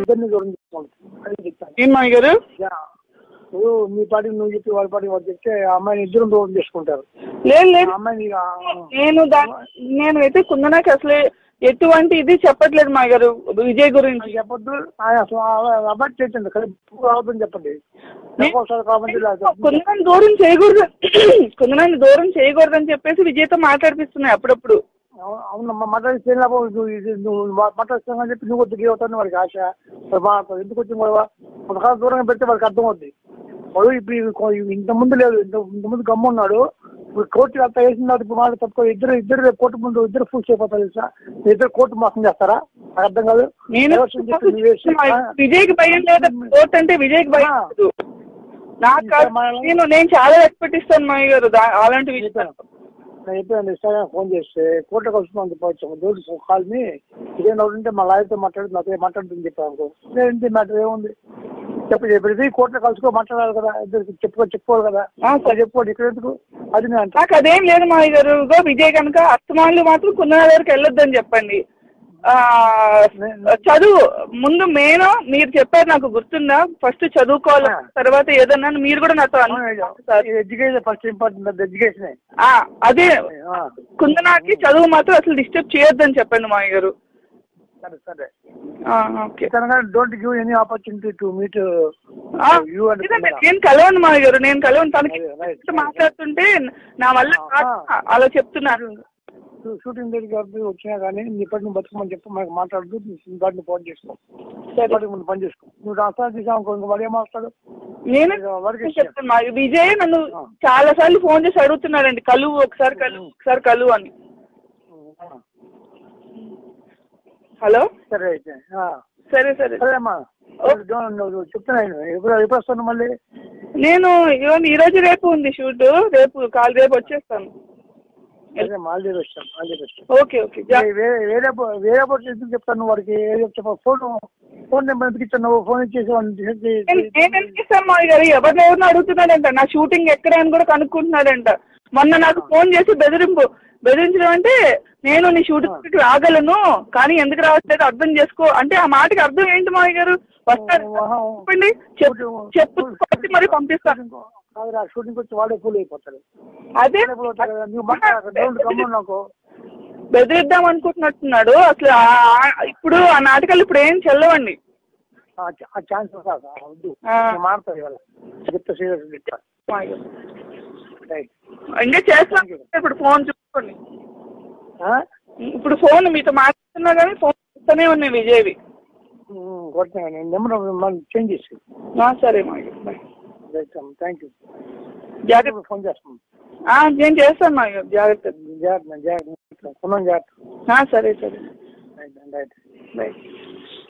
ఇద్దరిని దూరం చేసుకోండి అని చెప్తాను ఏం మావి గారు యా. నువ్వు నీ పాటికి నువ్వు చెప్పి వాళ్ళ పాటికి వాళ్ళు చెప్తే ఆ అమ్మాయిని ఇద్దరు దూరం చేసుకుంటారు లేదు లేదు ఆ అమ్మాయిని ఇక, నేను దా నేను అయితే కుందనాకి అసలు ఎటువంటి ఇది చెప్పట్లేదు మా గారు విజయ్ గురించి అది చెప్పొద్దు ఆయన అసలు అబ్బాయి చేయండి కదా రావద్దని చెప్పండి ఒకసారి కాబట్టి కుందనాన్ని దూరం చేయకూడదు కుందనాన్ని దూరం చేయకూడదని చెప్పేసి విజయ్తో మాట్లాడిపిస్తున్నాయి అప్పుడప్పుడు అవునమ్మా మటన్ చేయలేకపో నువ్వు ఇది నువ్వు మటన్ ఇస్తానని చెప్పి నువ్వు దిగి అవుతాను వాడికి ఆశ మరి మా ఎందుకు వచ్చింది గొడవ కొంతకాలం దూరంగా పెడితే వాడికి అర్థం అవుద్ది వాడు ఇప్పుడు ఇవి కొ- ఇవి ఇంత ముందు లేదు ఇంత ఇంత ముందు గమ్మున్నాడు ఇప్పుడు కోర్టు అంతా వేసిన తర్వాత ఇప్పుడు మాట తప్పుకో ఇద్దరు ఇద్దరు రేపు కోర్టు ముందు ఇద్దరు ఫుల్ అయిపోతారు తెలుసా మీ ఇద్దరు కోర్టు మోసం చేస్తారా నాకు అర్థం కాదు నేను ఎవరు చెప్పి నువ్వు వేసి- విజయ్కి భయం లేదా కోర్టు అంటే విజయ్కి భయం ఆ. లేదు నాకు కాదు. నేను నేను చాలా రెస్పెక్ట్ ఇస్తాను మా గారు దా- అలాంటి విషయం చెప్పాను నేను చెప్పాను ఇన్స్టాగ్రామ్ ఫోన్ చేస్తే కోర్టుకు వస్తున్నాను చెప్పవచ్చు డోంట్ కాల్ మీ ఇదే నోట్ ఉంటే మా లాయర్తో మాట్లాడి నాతో మాట్లాడుతుంది చెప్పాను అనుకో ఏంటి మ్యాటర్ ఏముంది చెప్పి చెప్పేది కోర్టులో కలుసుకో మాట్లాడాలి కదా ఇద్దరు చెప్పుకో చెప్పుకోవాలి కదా ఆ, అక్కడ చెప్పుకోండి ఇక్కడ ఎందుకు అది నేను అంటా నాకు అదేం లేదు మా గారు ఇగో విజయ్ కనుక అస్తమానులు మాత్రం కుందన దగ్గరికి వెళ్ళొద్దని చెప్పండి ఆ చదువు ముందు మెయిన్ మీరు చెప్పారు నాకు గుర్తుందా ఫస్ట్ చదువుకోవాలి ఆ. తర్వాత ఏదన్నా మీరు కూడా నాతో అన్నారు sir. Education first important education ఆ, అదే కుందనాకి చదువు మాత్రం అసలు డిస్టర్బ్ చేయొద్దని చెప్పండి మాయ గారు సరే సరే ఆ, okay don't give any opportunity to meet ఆ, యూ అండ్ ఇదండి, నేను కలవను మాయ గారు నేను కలవను తనకి అదే, right. మాట్లాడుతుంటే నా వల్ల కాదు. ఆ. అలా చెప్తున్నారు షూటింగ్ దగ్గరికి కాబట్టి వచ్చినా కానీ నీ పని నువ్వు బతుకమని చెప్పి మనకు మాట్లాడదు దాన్ని ఫోన్ చేసుకో సరే వాడికి ముందు పని చేసుకో నువ్వు రాస్తా తీసావు ఇంకో వాడు ఏం మాట్లాడు నేను వాడికి ఇష్టం. చెప్తాను మా విజయ్ నన్ను ఆ. చాలా సార్లు ఫోన్ చేసి అడుగుతున్నాడండి కలువు ఒకసారి కలువు ఒకసారి కలువు అని హలో సరే అయితే ఆ. సరే సరే సరే అమ్మా నువ్వు చెప్తున్నా ఎప్పుడు ఎప్పుడు వస్తాను మళ్ళీ నేను ఇవన్నీ ఈ రోజు రేపు ఉంది షూట్ రేపు కాల్ రేపు వచ్చేస్తాను సరే మాల్దీవ్ వస్తాను మాల్దీవ్ వస్తాను ఓకే ఓకే జా- వేరే వేరే బో- వేరే బోట్ ఎందుకు చెప్తాను వాడికి ఏదో చెప్ప ఫోన్ ఫోన్ నెంబర్ ఎందుకు ఇచ్చాను నువ్వు ఫోన్ ఇచ్చేసి వాడిని డిసైడ్ చేయి- నేను నేను ఎందుకు ఇస్తాను మా గారు ఎవరిని ఎవరిని అడుగుతున్నాడంట నా షూటింగ్ ఎక్కడ అని కూడా కనుక్కుంటున్నాడంట మొన్న నాకు ఫోన్ చేసి బెదిరింపు బెదిరించడం అంటే నేను నీ షూటింగ్ రాగలను కానీ ఎందుకు రావట్లేదు అర్థం చేసుకో అంటే ఆ మాటకి అర్థం ఏంటి మావి గారు వస్తారు చెప్పండి చెప్పు చెప్పు కొట్టి మరి పంపిస్తాను కాదురా షూటింగ్ వచ్చి వాడే ఫుల్ అయిపోతాడు అదే వాడే ఫుల్ అవుతాడు కదా నువ్వు మాట్లాడక డౌన్ కమ్మను నాకు బెదిరిద్దాం అనుకుంటున్నట్టున్నాడు అసలు ఆ- ఆ- ఇప్పుడు ఆ నాటకాలు ఇప్పుడు ఏం చెల్లవండి ఆ చ- ఆ ఛాన్స్ కాదు వద్దు ఆ. నేను మారుతాను ఇవాళ చెప్తా సీరియస్ చెప్తా మావి గారు. రైట్ ఇంకా చేస్తాను ఇప్పుడు ఫోన్ చూసుకోండి ఇప్పుడు ఫోన్ మీతో మాట్లాడుతున్నా కానీ ఫోన్ చూస్తూనే ఉన్నాయి విజయ్వి కొట్టినా నేను నెంబర్ మనం చేంజ్ చేసి ఆ, సరే మావి గారు బాయ్ రైట్ థ్యాంక్ యూ జాగ్రత్త ఫోన్ చేస్తాం ఆ, నేను చేస్తాను మావి గారు జాగ్రత్త జాగ్రత్త జాగ్రత్త కొన్నాం జాగ్రత్త ఆ, సరే సరే రైట్ రైట్ బాయ్